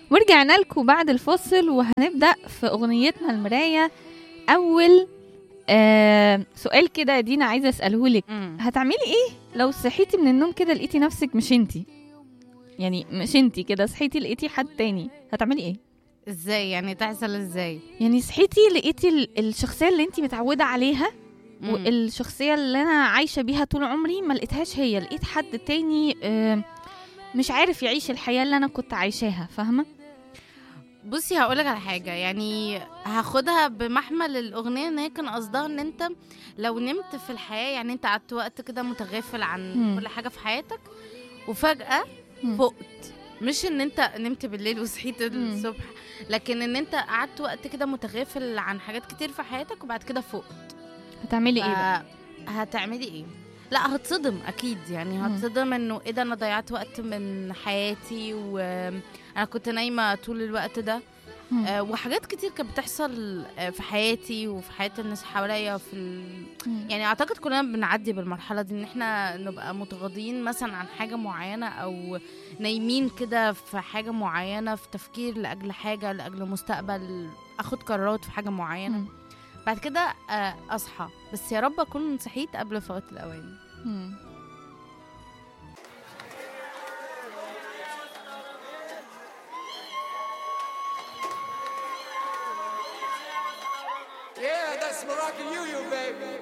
ورجعنا لكم بعد الفاصل وهنبدأ في أغنيتنا المراية أول آه سؤال كده يا دينا عايزة أسأله لك مم. هتعملي إيه لو صحيتي من النوم كده لقيتي نفسك مش انتي يعني مش انتي كده صحيتي لقيتي حد تاني هتعملي ايه ازاي يعني تحصل ازاي يعني صحيتي لقيتي ال- الشخصية اللي انتي متعودة عليها مم. والشخصية اللي أنا عايشة بيها طول عمري ما لقيتهاش هي لقيت حد تاني آه، مش عارف يعيش الحياة اللي أنا كنت عايشاها فاهمة؟ بصي هقولك على حاجة يعني هاخدها بمحمل الأغنية إن هي كان قصدها إن أنت لو نمت في الحياة يعني أنت قعدت وقت كده متغافل عن مم. كل حاجة في حياتك وفجأة مم. فقت مش إن أنت نمت بالليل وصحيت مم. الصبح لكن إن أنت قعدت وقت كده متغافل عن حاجات كتير في حياتك وبعد كده فقت هتعملي ايه بقى؟ ف- هتعملي ايه لا هتصدم اكيد يعني مم. هتصدم انه ايه ده انا ضيعت وقت من حياتي وانا كنت نايمه طول الوقت ده مم. آه، وحاجات كتير كانت بتحصل آه، في حياتي وفي حياه الناس حواليا في ال... مم. يعني اعتقد كلنا بنعدي بالمرحله دي ان احنا نبقى متغاضين مثلا عن حاجه معينه او نايمين كده في حاجه معينه في تفكير لاجل حاجه لاجل مستقبل اخد قرارات في حاجه معينه مم. بعد كده آه، اصحى بس يا رب اكون صحيت قبل فوات الاوان مم. Yeah, that's Moroccan Union, baby.